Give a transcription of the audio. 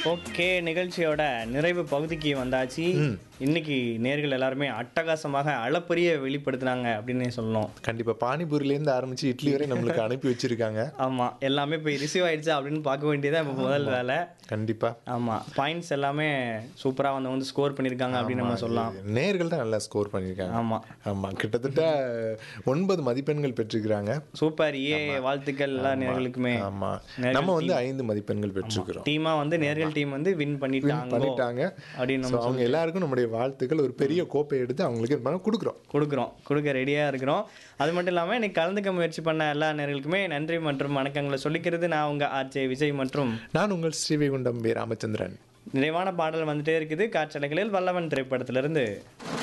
okay நிகழ்ச்சியோட நிறைவு பகுதிக்கு வந்தாச்சு இன்னைக்கு நேர்கள் எல்லாருமே அட்டகாசமாக அளப்பரிய வெளிப்படுத்தினாங்க அப்படின்னு சொல்லணும் கண்டிப்பா பானிபூரிலேருந்து ஆரம்பிச்சு இட்லி வரை நம்மளுக்கு அனுப்பி வச்சிருக்காங்க ஆமா எல்லாமே போய் ரிசீவ் ஆயிடுச்சா அப்படின்னு பார்க்க வேண்டியதா இப்போ முதல் வேலை கண்டிப்பா ஆமா பாயிண்ட்ஸ் எல்லாமே சூப்பரா வந்து வந்து ஸ்கோர் பண்ணியிருக்காங்க அப்படின்னு நம்ம சொல்லலாம் நேர்கள் தான் நல்லா ஸ்கோர் பண்ணியிருக்காங்க ஆமா ஆமா கிட்டத்தட்ட ஒன்பது மதிப்பெண்கள் பெற்றிருக்கிறாங்க சூப்பர் ஏ வாழ்த்துக்கள் எல்லா நேர்களுக்குமே ஆமா நம்ம வந்து ஐந்து மதிப்பெண்கள் பெற்றிருக்கிறோம் டீமா வந்து நேர்கள் டீம் வந்து வின் பண்ணிட்டாங்க பண்ணிட்டாங்க அப்படின்னு So, நம்ம அவங்க எல்லாருக்கும் நம்முடைய வாழ்த்துக்கள் ஒரு பெரிய கோப்பை எடுத்து அவங்களுக்கு இது பண்ண கொடுக்குறோம் கொடுக்குறோம் கொடுக்க ரெடியாக இருக்கிறோம் அது மட்டும் இல்லாமல் இன்னைக்கு கலந்துக்க முயற்சி பண்ண எல்லா நேர்களுக்குமே நன்றி மற்றும் வணக்கங்களை சொல்லிக்கிறது நான் உங்கள் ஆர்ஜே விஜய் மற்றும் நான் உங்கள் ஸ்ரீவைகுண்டம் வி ராமச்சந்திரன் நிறைவான பாடல் வந்துட்டே இருக்குது காற்றலைகளில் வல்லவன் திரைப்படத்திலிருந்து